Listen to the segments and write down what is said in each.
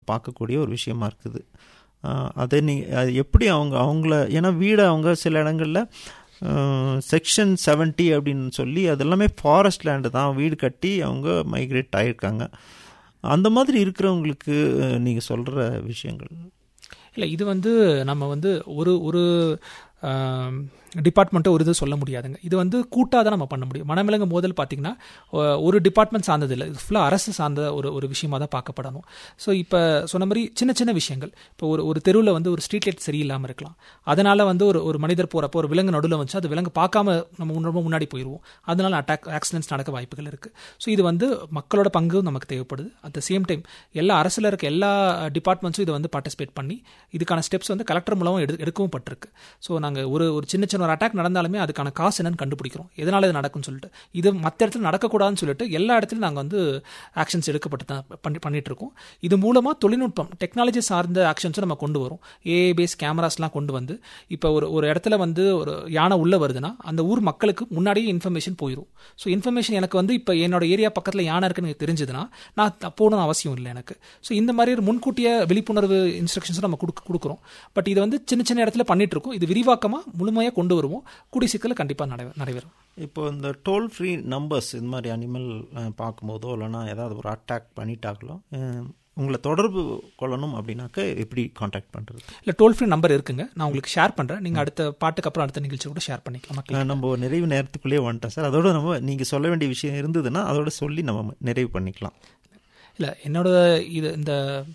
பார்க்கக்கூடிய ஒரு விஷயமா இருக்குது ஆஹ் அதை நீ அது எப்படி அவங்க அவங்கள ஏன்னா வீடை அவங்க சில இடங்களில் செக்ஷன் 70 அப்படின்னு சொல்லி அது எல்லாமே ஃபாரஸ்ட் லேண்டு தான் வீடு கட்டி அவங்க மைக்ரேட் ஆகியிருக்காங்க அந்த மாதிரி இருக்கிறவங்களுக்கு நீங்கள் சொல்கிற விஷயங்கள் இல்லை இது வந்து நம்ம வந்து ஒரு ஒரு டிபார்ட்மெண்ட்டை ஒரு இது சொல்ல முடியாதுங்க இது வந்து கூட்டாக தான் நம்ம பண்ண முடியும் மனமிலங்க மோதல் பார்த்தீங்கன்னா அஹ், ஒரு டிபார்ட்மெண்ட் சார்ந்தது இல்லை இது ஃபுல்லாக அரசு சார்ந்த ஒரு ஒரு விஷயமா தான் பார்க்கப்படணும் ஸோ இப்போ சொன்ன மாதிரி சின்ன சின்ன விஷயங்கள் இப்போ ஒரு ஒரு தெருவில் வந்து ஒரு ஸ்ட்ரீட் லைட் சரியில்லாமல் இருக்கலாம் அதனால் வந்து ஒரு ஒரு மனிதர் போகிறப்போ ஒரு விலங்கு நடுவில் வச்சு அது விலங்கு பார்க்காம நம்ம முன்ன- ரொம்ப முன்னாடி போயிடுவோம் அதனால அட்டாக் ஆக்சிடென்ட்ஸ் நடக்க வாய்ப்புகள் இருக்குது ஸோ இது வந்து மக்களோட பங்கும் நமக்கு தேவைப்படுது அட் த சேம் டைம் எல்லா அரசில் இருக்க எல்லா டிபார்ட்மெண்ட்ஸும் இதை வந்து பார்ட்டிசிபேட் பண்ணி இதுக்கான ஸ்டெப்ஸ் வந்து கலெக்டர் மூலமாக எடு எடுக்கவும் பட்டிருக்கு ஸோ நாங்கள் ஒரு ஒரு சின்ன சின்ன ஒரு அட்டாக் நடந்தாலுமே அதுக்கான காசு என்னன்னு கண்டுபிடிக்கிறோம் எதனால இது நடக்கும்னு சொல்லிட்டு இது மற்ற இடத்துல நடக்கக்கூடாதுன்னு சொல்லிட்டு எல்லா இடத்துலையும் நாங்கள் வந்து ஆக்ஷன்ஸ் எடுக்கப்பட்டு தான் பண்ணி பண்ணிட்டு இருக்கோம் இது மூலமாக தொழில்நுட்பம் டெக்னாலஜி சார்ந்த ஆக்ஷன்ஸும் நம்ம கொண்டு வரோம் ஏஏ பேஸ் கேமராஸ்லாம் கொண்டு வந்து இப்போ ஒரு ஒரு இடத்துல வந்து ஒரு யானை உள்ளே வருதுன்னா அந்த ஊர் மக்களுக்கு முன்னாடியே இன்ஃபர்மேஷன் போயிடும் ஸோ இன்ஃபர்மேஷன் எனக்கு வந்து இப்போ என்னோட ஏரியா பக்கத்தில் யானை இருக்குன்னு எனக்கு தெரிஞ்சதுன்னா நான் த- போகணும்னு அவசியம் இல்லை எனக்கு ஸோ இந்த மாதிரி ஒரு முன்கூட்டிய விழிப்புணர்வு இன்ஸ்ட்ரக்ஷன்ஸ் நம்ம கொடுக்க கொடுக்குறோம் பட் இது வந்து சின்ன சின்ன இடத்துல பண்ணிட்டு இருக்கோம் இது விரிவாக்கமாக முழுமையாக கொண்டு வருவோம் கூடிய சீக்கிரம் கண்டிப்பாக நடை நடைபெறும் இப்போ இந்த டோல் ஃப்ரீ நம்பர்ஸ் இது மாதிரி அனிமல் பார்க்கும்போதோ இல்லைன்னா ஏதாவது ஒரு அட்டாக் பண்ணிட்டாங்களோ அஹ், உங்களை தொடர்பு கொள்ளணும் அப்படின்னாக்க எப்படி காண்டாக்ட் பண்ணுறது இல்லை டோல் ஃப்ரீ நம்பர் இருக்குங்க நான் உங்களுக்கு ஷேர் பண்ணுறேன் நீங்கள் அடுத்த பாட்டுக்கு அப்புறம் அடுத்த நிகழ்ச்சி கூட ஷேர் பண்ணிக்கலாம் மக்கள் நம்ம நிறைவு நேரத்துக்குள்ளேயே வந்துட்டோம் சார் அதோட நம்ம நீங்கள் சொல்ல வேண்டிய விஷயம் இருந்ததுன்னா அதோட சொல்லி நம்ம நிறைவு பண்ணிக்கலாம் இல்லை என்னோட இது இந்த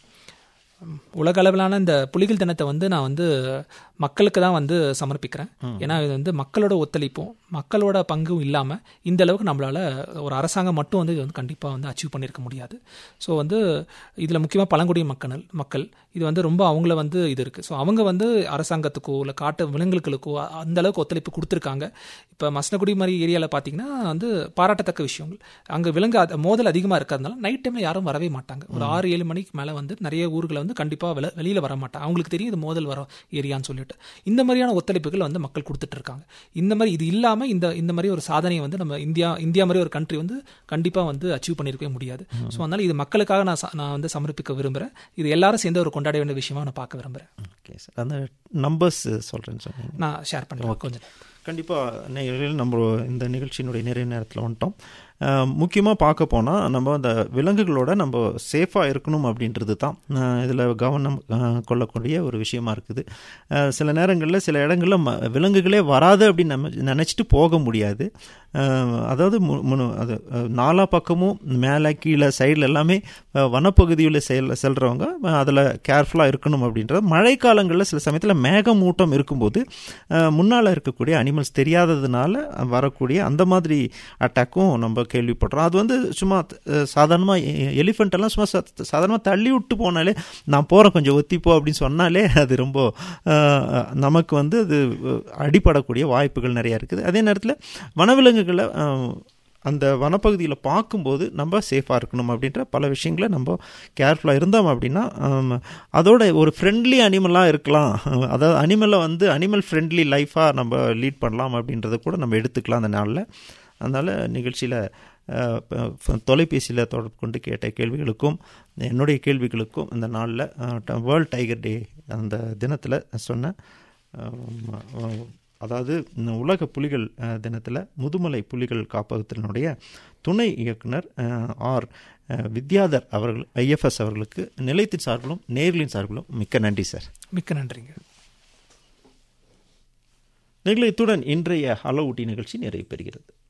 ம், உலக அளவிலான இந்த புலிகள் தினத்தை வந்து நான் வந்து மக்களுக்கு தான் வந்து சமர்ப்பிக்கிறேன் ஏன்னா இது வந்து மக்களோட ஒத்துழைப்பும் மக்களோட பங்கும் இல்லாமல் இந்த அளவுக்கு நம்மளால ஒரு அரசாங்கம் மட்டும் வந்து இது வந்து கண்டிப்பாக வந்து அச்சீவ் பண்ணியிருக்க முடியாது ஸோ வந்து இதில் முக்கியமாக பழங்குடி மக்கள் மக்கள் இது வந்து ரொம்ப அவங்கள வந்து இது இருக்குது ஸோ அவங்க வந்து அரசாங்கத்துக்கோ இல்லை காட்டு விலங்குகளுக்கோ அ- அந்த அளவுக்கு ஒத்துழைப்பு கொடுத்துருக்காங்க இப்போ மசனகுடி மாதிரி ஏரியாவில் பார்த்தீங்கன்னா வந்து பாராட்டத்தக்க விஷயங்கள் அங்கே விலங்கு அத- மோதல் அதிகமாக இருக்கிறதுனால நைட் டைமில் யாரும் வரவே மாட்டாங்க ஒரு ஆறு ஏழு மணிக்கு மேலே வந்து நிறைய ஊர்களை வந்து கண்டிப்பாக வெளி வெளியில் வர மாட்டாங்க அவங்களுக்கு தெரியும் இது மோதல் வர ஏரியான்னு சொல்லிட்டு இந்த மாதிரியான ஒத்துழைப்புகள் வந்து மக்கள் கொடுத்துட்டு இருக்காங்க இந்த மாதிரி இது இல்லாமல் இந்த இந்த மாதிரி ஒரு சாதனையை வந்து நம்ம இந்தியா இந்தியா மாதிரி ஒரு கண்ட்ரி வந்து கண்டிப்பாக வந்து அச்சீவ் பண்ணியிருக்கவே முடியாது ஸோ அதனால இது மக்களுக்காக நான் ச- நான் வந்து சமர்ப்பிக்க விரும்புகிறேன் இது எல்லாரும் சேர்ந்து ஒரு கொண்டாட வேண்டிய விஷயமா நான் பார்க்க விரும்புகிறேன் ஓகே சார் அந்த நம்பர்ஸ் சொல்கிறேன்னு சொன்னீங்க நான் ஷேர் பண்ணுறேன் கொஞ்சம் கண்டிப்பாக நேயர்களே நம்ம இந்த நிகழ்ச்சியினுடைய நிறைவு நேரத்தில் வந்துட்டோம் முக்கியமாக பார்க்க போனால் நம்ம அந்த விலங்குகளோட நம்ம சேஃபாக இருக்கணும் அப்படின்றது தான் இதில் கவனம் அஹ், கொள்ளக்கூடிய ஒரு விஷயமா இருக்குது அஹ், சில நேரங்களில் சில இடங்களில் ம விலங்குகளே வராது அப்படின்னு நம்ம நினச்சிட்டு போக முடியாது அஹ், அதாவது மு- முனு- அது அஹ், நாலா பக்கமும் மேலே கீழே சைடில் எல்லாமே அஹ், வனப்பகுதியில் செல் செல்கிறவங்க அதில் கேர்ஃபுல்லாக இருக்கணும் அப்படின்றது மழைக்காலங்களில் சில சமயத்தில் மேகமூட்டம் இருக்கும்போது முன்னால் இருக்கக்கூடிய அனிமல்ஸ் தெரியாததுனால வரக்கூடிய அந்த மாதிரி அட்டாக்கும் நம்ம கேள்விப்படுறோம் அது வந்து சும்மா சாதாரணமாக எலிஃபெண்ட் எல்லாம் சும்மா சாதாரணமாக தள்ளி விட்டு போனாலே நான் போகிறேன் கொஞ்சம் ஒத்திப்போ அப்படின்னு சொன்னாலே அது ரொம்ப அஹ், நமக்கு வந்து அது அஹ், அடிபடக்கூடிய வாய்ப்புகள் நிறையா இருக்குது அதே நேரத்தில் வனவிலங்குகளை அஹ், அந்த வனப்பகுதியில் பார்க்கும்போது நம்ம சேஃபாக இருக்கணும் அப்படின்ற பல விஷயங்களை நம்ம கேர்ஃபுல்லாக இருந்தோம் அப்படின்னா ஆம், அதோட ஒரு ஃப்ரெண்ட்லி அனிமலாக இருக்கலாம் அதாவது அனிமலை வந்து அனிமல் ஃப்ரெண்ட்லி லைஃபாக நம்ம லீட் பண்ணலாம் அப்படின்றத கூட நம்ம எடுத்துக்கலாம் அந்த நாளில் அதனால் நிகழ்ச்சியில் தொலைபேசியில் தொடர்பு கொண்டு கேட்ட கேள்விகளுக்கும் என்னுடைய கேள்விகளுக்கும் இந்த நாளில் வேர்ல்ட் டைகர் டே அந்த தினத்தில் சொன்ன ஆம், அதாவது இந்த உலக புலிகள் தினத்தில் முதுமலை புலிகள் காப்பகத்தினுடைய துணை இயக்குனர் அஹ், ஆர் அஹ், வித்யாதர் அவர்கள் ஐஎஃப்எஸ் அவர்களுக்கு நிலையத்தின் சார்பிலும் நேர்களின் சார்பிலும் மிக்க நன்றி சார் மிக்க நன்றிங்க நிகழ்ச்சித்துடன் இன்றைய ஹலோ ஊட்டி நிகழ்ச்சி நிறைவு பெறுகிறது